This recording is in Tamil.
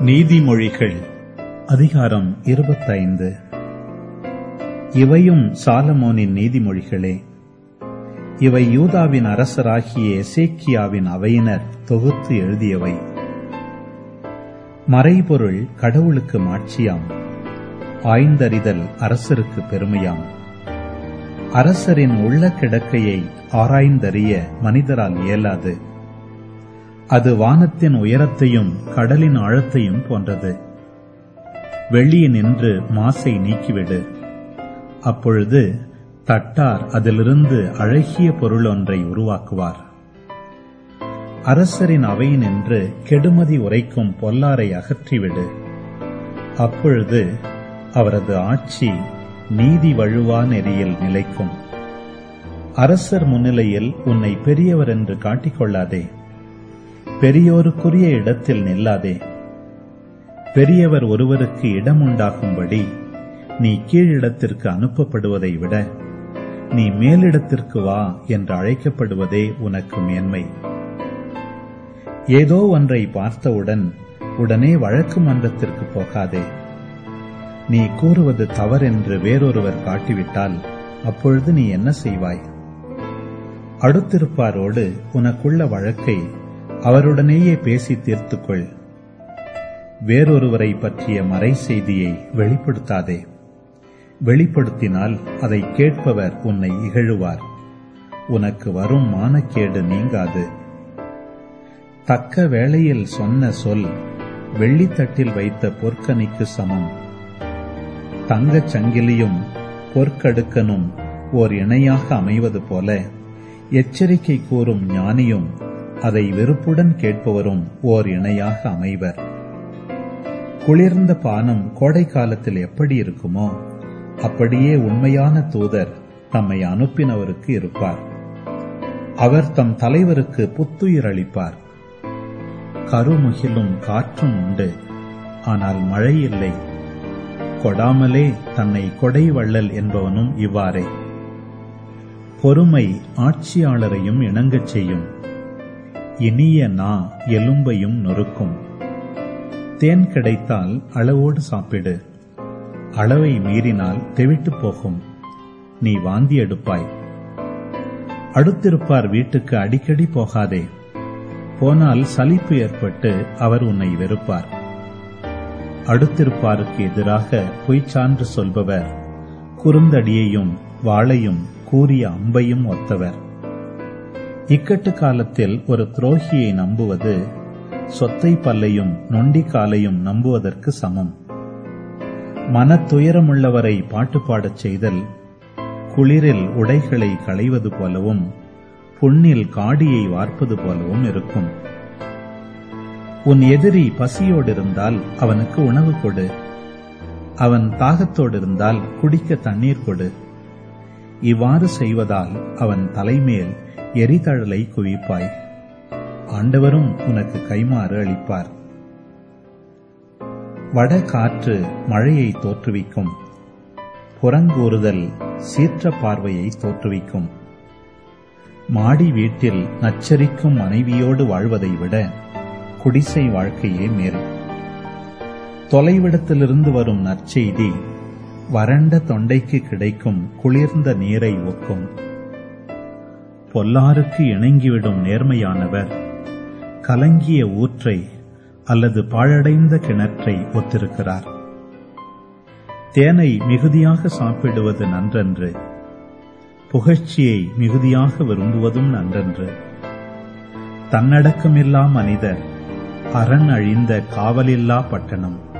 நீதிமொழிகள் அதிகாரம் இருபத்தைந்து இவையும் சாலமோனின் நீதிமொழிகளே இவை யூதாவின் அரசராகிய எசேக்கியாவின் அவையினர் தொகுத்து எழுதியவை மறைபொருள் கடவுளுக்கு மாட்சியாம் ஆய்ந்தறிதல் அரசருக்கு பெருமையாம் அரசரின் உள்ள கிடக்கையை ஆராய்ந்தறிய மனிதரால் இயலாது அது வானத்தின் உயரத்தையும் கடலின் ஆழத்தையும் போன்றது வெளியினின்று மாசை நீக்கிவிடு அப்பொழுது தட்டார் அதிலிருந்து அழகிய பொருள் ஒன்றை உருவாக்குவார் அரசரின் அவையினின்று கெடுமதி உரைக்கும் பொல்லாரை அகற்றிவிடு அப்பொழுது அவரது ஆட்சி நீதி வழுவா நெறியில் நிலைக்கும் அரசர் முன்னிலையில் உன்னை பெரியவர் என்று காட்டிக்கொள்ளாதே பெரியோருக்குரிய இடத்தில் நில்லாதே பெரியவர் ஒருவருக்கு இடம் உண்டாகும்படி நீ கீழிடத்திற்கு அனுப்பப்படுவதை விட நீ மேலிடத்திற்கு வா என்று அழைக்கப்படுவதே உனக்கு மேன்மை ஏதோ ஒன்றை பார்த்தவுடன் உடனே வழக்கு மன்றத்திற்கு போகாதே நீ கூறுவது தவறென்று வேறொருவர் காட்டிவிட்டால் அப்பொழுது நீ என்ன செய்வாய் அடுத்திருப்பாரோடு உனக்குள்ள வழக்கை அவருடனேயே பேசி தீர்த்துக்கொள் வேறொருவரை பற்றிய மறை செய்தியை வெளிப்படுத்தாதே வெளிப்படுத்தினால் அதை கேட்பவர் உன்னை இகழுவார் உனக்கு வரும் மானக்கேடு நீங்காது தக்க வேளையில் சொன்ன சொல் வெள்ளித்தட்டில் வைத்த பொற்கனிக்கு சமம் தங்கச் சங்கிலியும் பொற்கடுக்கனும் ஓர் இணையாக அமைவது போல எச்சரிக்கை கூறும் ஞானியும் அதை வெறுப்புடன் கேட்பவரும் ஓர் இணையாக அமைவர் குளிர்ந்த பானம் கோடை காலத்தில் எப்படி இருக்குமோ அப்படியே உண்மையான தூதர் தம்மை அனுப்பினவருக்கு இருப்பார் அவர் தம் தலைவருக்கு புத்துயிர் அளிப்பார் கருமுகிலும் காற்றும் உண்டு ஆனால் மழை இல்லை கொடாமலே தன்னை கொடை வள்ளல் என்பவனும் இவ்வாறே பொறுமை ஆட்சியாளரையும் இணங்கச் செய்யும் இனிய நா எலும்பையும் நொறுக்கும் தேன் கிடைத்தால் அளவோடு சாப்பிடு அளவை மீறினால் தெவிட்டு போகும் நீ வாந்தி எடுப்பாய் அடுத்திருப்பார் வீட்டுக்கு அடிக்கடி போகாதே போனால் சலிப்பு ஏற்பட்டு அவர் உன்னை வெறுப்பார் அடுத்திருப்பாருக்கு எதிராக பொய்ச்சான்று சொல்பவர் குறுந்தடியையும் வாளையும் கூறிய அம்பையும் ஒத்தவர் இக்கட்டு காலத்தில் ஒரு துரோகியை நம்புவது சொத்தை பல்லையும் நொண்டி காலையும் நம்புவதற்கு சமம் மனத்துயரமுள்ளவரை பாட்டு பாடச் செய்தல் குளிரில் உடைகளை களைவது போலவும் புண்ணில் காடியை வார்ப்பது போலவும் இருக்கும் உன் எதிரி பசியோடு இருந்தால் அவனுக்கு உணவு கொடு அவன் தாகத்தோடு இருந்தால் குடிக்க தண்ணீர் கொடு இவ்வாறு செய்வதால் அவன் தலைமேல் எரிதழலை குவிப்பாய் ஆண்டவரும் உனக்கு கைமாறு அளிப்பார் வட காற்று மழையை தோற்றுவிக்கும் புறங்கூறுதல் சீற்ற பார்வையை தோற்றுவிக்கும் மாடி வீட்டில் நச்சரிக்கும் மனைவியோடு வாழ்வதை விட குடிசை வாழ்க்கையே மேல் தொலைவிடத்திலிருந்து வரும் நற்செய்தி வறண்ட தொண்டைக்கு கிடைக்கும் குளிர்ந்த நீரை ஒக்கும் பொல்லாருக்கு இணங்கிவிடும் நேர்மையானவர் கலங்கிய ஊற்றை அல்லது பாழடைந்த கிணற்றை ஒத்திருக்கிறார் தேனை மிகுதியாக சாப்பிடுவது நன்றன்று புகழ்ச்சியை மிகுதியாக விரும்புவதும் நன்றன்று தன்னடக்கமில்லா மனிதர் அரண் அழிந்த காவலில்லா பட்டணம்